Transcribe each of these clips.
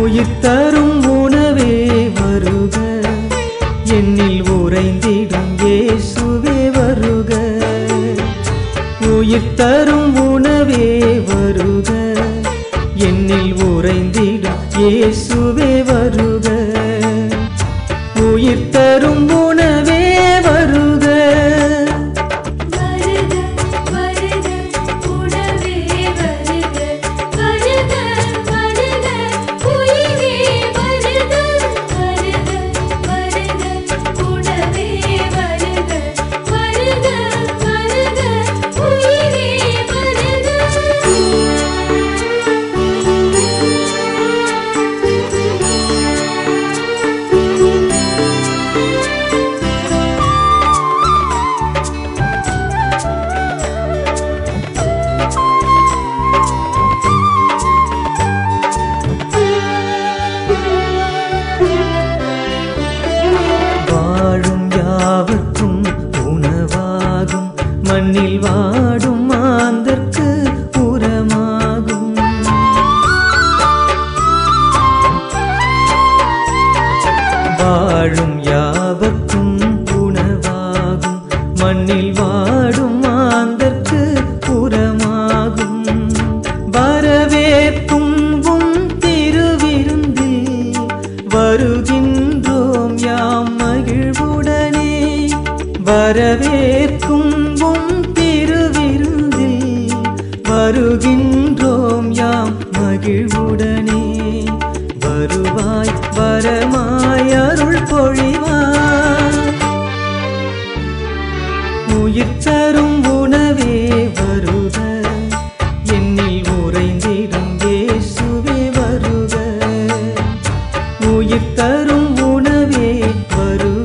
உயிர் தரும் உணவே வருக என்னில் உறைந்திடும் இயேசுவே வருக உயிர் தரும் உணவே வருக என்னில் உறைந்திடும் இயேசுவே வருக உயிர் தரும் உணவே வருக வருக வருக உணவே வருக வருக வருக உயிரே வருக வருக வருக உணவே வருக வருக வருக உயிரே வாழும் யாவர்க்கும் உணவாகும் மண்ணில் வாடும் மாந்தர்க்கு உரமாகும் வாழும் யாவர்க்கும் உணவாகும் மண்ணில் வாடும் மாந்தர்க்கு உரமாகும் வரவேற்கும் உம் திருவிருந்தில் வருகின்றோம் யாம் மகிழ்வுடனே வரவேற்கும் உம் திருவிருந்தில் வருகின்றோம் யாம் மகிழ்வுடனே வருவாய் வரமாய் அருள் பொழிவாய் உயிர் தரும் உணவே வருக என்னில் உறைந்திடும் இயேசுவே வருக உயிர் தரும் உணவே வருக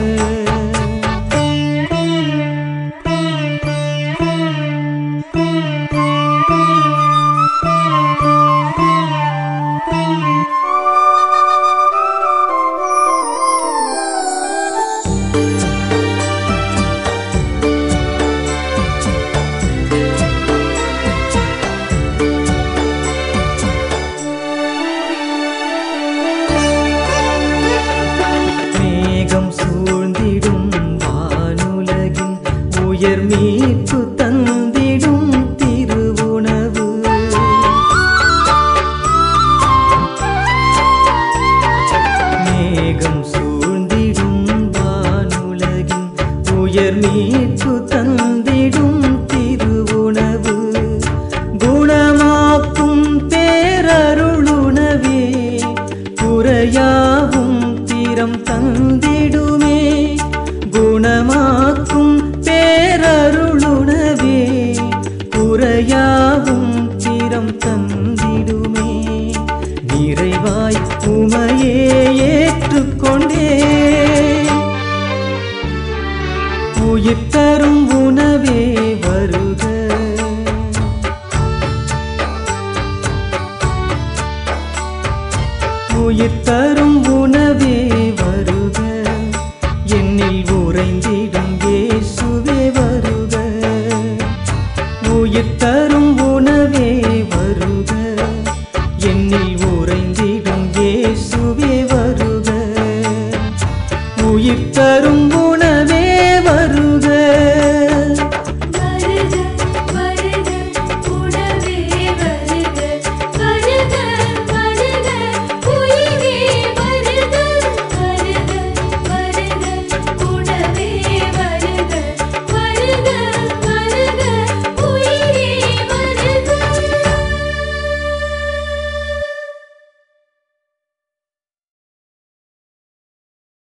மேகம் சூழ்ந்திடும் வானுலகின் உயர் மீட்பு தந்திடும் திருவுணவு மேகம் சூழ்ந்திடும் வானுலகின் உயர் மீட்பு தந்திடும் திருவுணவு குணமாக்கும் பேரருளுணவே குறையாவும் திறம் தந்திடுமே குணமாக்கும் பேரருளுணவே குறையாவும் திறம் தந்திடுமே நிறைவாய் உமையே ஏற்றுக்கொண்டே உயிர் தரும் உணவே வருக உயிர் தரும்